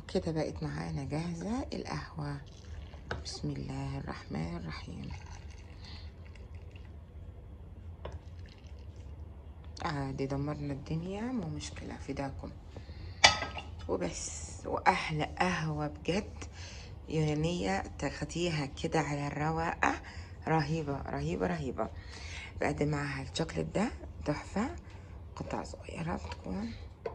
كده بقت معانا جاهزة القهوة بسم الله الرحمن الرحيم عادي دمرنا الدنيا مو مشكلة فداكم وبس وأحلى قهوة بجد يونانية تاخديها كده على الرواقة رهيبة رهيبة رهيبة بقدم معاها الشوكليت ده تحفة قطع صغيرة بتكون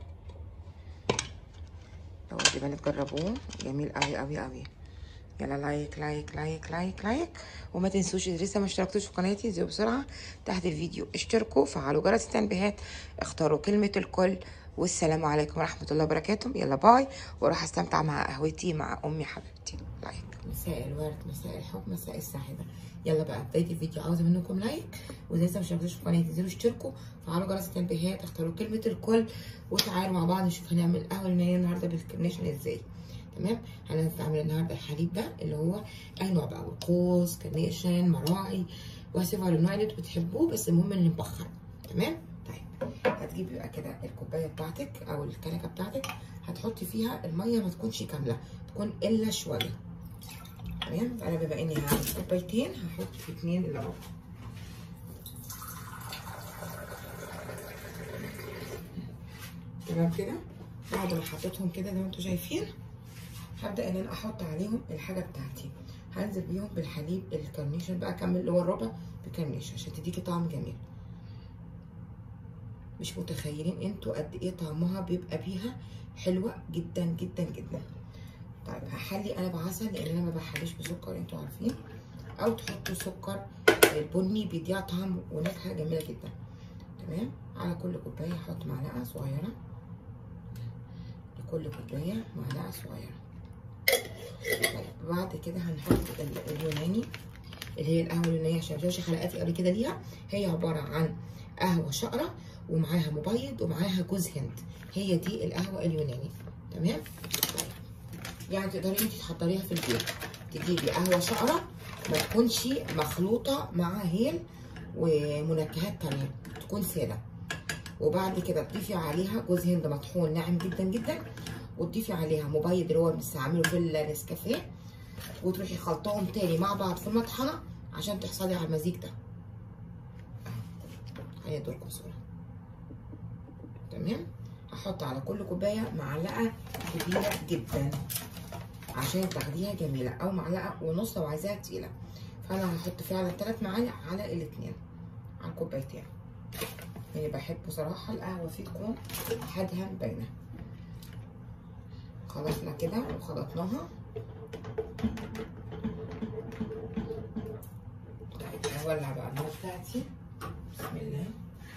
لو الجبال تجربوه جميل قوي قوي قوي يلا لايك لايك لايك لايك لايك وما تنسوش اذا لسه ما اشتركتوش في قناتي زيو بسرعه تحت الفيديو اشتركوا فعلوا جرس التنبيهات اختاروا كلمه الكل والسلام عليكم ورحمه الله وبركاته يلا باي واروح استمتع مع قهوتي مع امي حبيبتي لايك مساء الورد مساء الحب مساء السعاده يلا بقى بدايه الفيديو عاوزه منكم لايك واذا لسه ما اشتركتوش في قناتي انزلوا اشتركوا فعلوا جرس التنبيهات اختاروا كلمه الكل وتعالوا مع بعض نشوف هنعمل قهوه لنا النهارده بالكرنيشن ازاي تمام هنستعمل النهارده الحليب ده اللي هو اي نوع بقى قوس كرنيشن مراعي وهسيبه على النوع اللي انتوا بتحبوه بس المهم اللي مبخر تمام طيب هتجيبي بقى كده الكوبايه بتاعتك او الكنكه بتاعتك هتحطي فيها الميه ما تكونش كامله تكون الا شويه تمام انا بما اني هعمل كوبايتين هحط في اتنين الا ربع تمام كده بعد ما حطيتهم كده زي ما انتوا شايفين هبدا ان انا احط عليهم الحاجه بتاعتي هنزل بيهم بالحليب الكرنيشن بقى اكمل اللي هو الربع بكرنيشن عشان تديكي طعم جميل مش متخيلين انتوا قد ايه طعمها بيبقى بيها حلوه جدا جدا جدا طيب هحلي انا بعسل لان انا ما بحليش بسكر انتوا عارفين او تحطوا سكر البني بيديها طعم ونكهه جميله جدا تمام على كل كوبايه هحط معلقه صغيره لكل كوبايه معلقه صغيره طيب بعد كده هنحط اليوناني اللي هي القهوه اليونانيه عشان شفتش حلقاتي قبل كده ليها هي عباره عن قهوه شقره ومعاها مبيض ومعاها جوز هند هي دي القهوه اليوناني تمام طيب يعني تقدري انت تحضريها في البيت تجيبي قهوه شقره ما تكونش مخلوطه مع هيل ومنكهات تانية تكون ساده وبعد كده تضيفي عليها جوز هند مطحون ناعم جدا جدا وتضيفي عليها مبيض اللي هو بنستعمله في النسكافيه وتروحي خلطهم تاني مع بعض في المطحنه عشان تحصلي على المزيج ده هي دوركم صوره تمام هحط على كل كوبايه معلقه كبيره جدا عشان تاخديها جميله او معلقه ونص لو عايزاها تقيله فانا هحط فعلا ثلاث معالق على الاثنين على الكوبايتين يعني بحب بصراحه القهوه فيه تكون حادها باينه خلصنا كده وخلطناها طيب هولع بقى النار بتاعتي بسم الله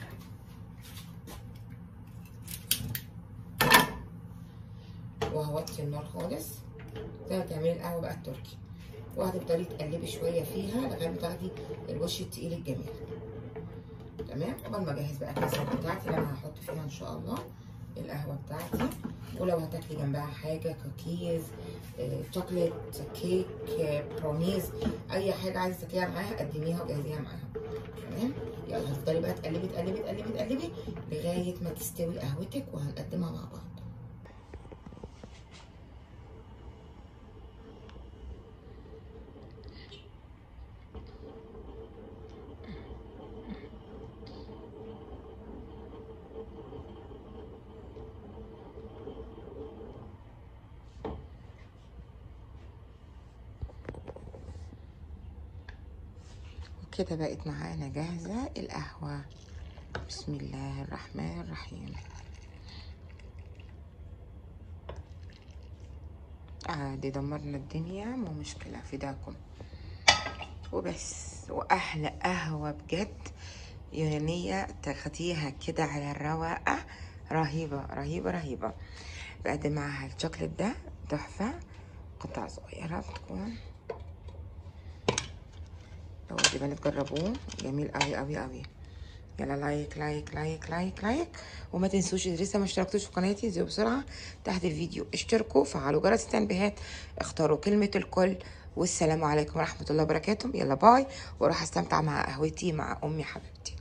وهوطي النار خالص زي ما بتعملي القهوه بقى التركي وهتفضلي تقلبي شويه فيها لغايه ما تاخدي الوش التقيل الجميل تمام قبل ما اجهز بقى الكاسات بتاعتي اللي انا هحط فيها ان شاء الله القهوه بتاعتي ولو هتاكلي جنبها حاجه كوكيز آه، شوكليت كيك آه، برونيز اي حاجه عايزه تاكليها معاها قدميها وجهزيها معاها تمام يلا هتفضلي بقى تقلبي تقلبي تقلبي تقلبي لغايه ما تستوي قهوتك وهنقدمها مع بعض كده بقت معانا جاهزة القهوة بسم الله الرحمن الرحيم عادي دمرنا الدنيا مو مشكلة فداكم وبس وأحلى قهوة بجد يونانية تاخديها كده على الرواقة رهيبة رهيبة رهيبة بقدم معاها الشوكليت ده تحفة قطع صغيرة بتكون لو الجبال تجربوه جميل قوي قوي قوي يلا لايك لايك لايك لايك لايك وما تنسوش اذا لسه ما اشتركتوش في قناتي زيو بسرعه تحت الفيديو اشتركوا فعلوا جرس التنبيهات اختاروا كلمه الكل والسلام عليكم ورحمه الله وبركاته يلا باي واروح استمتع مع قهوتي مع امي حبيبتي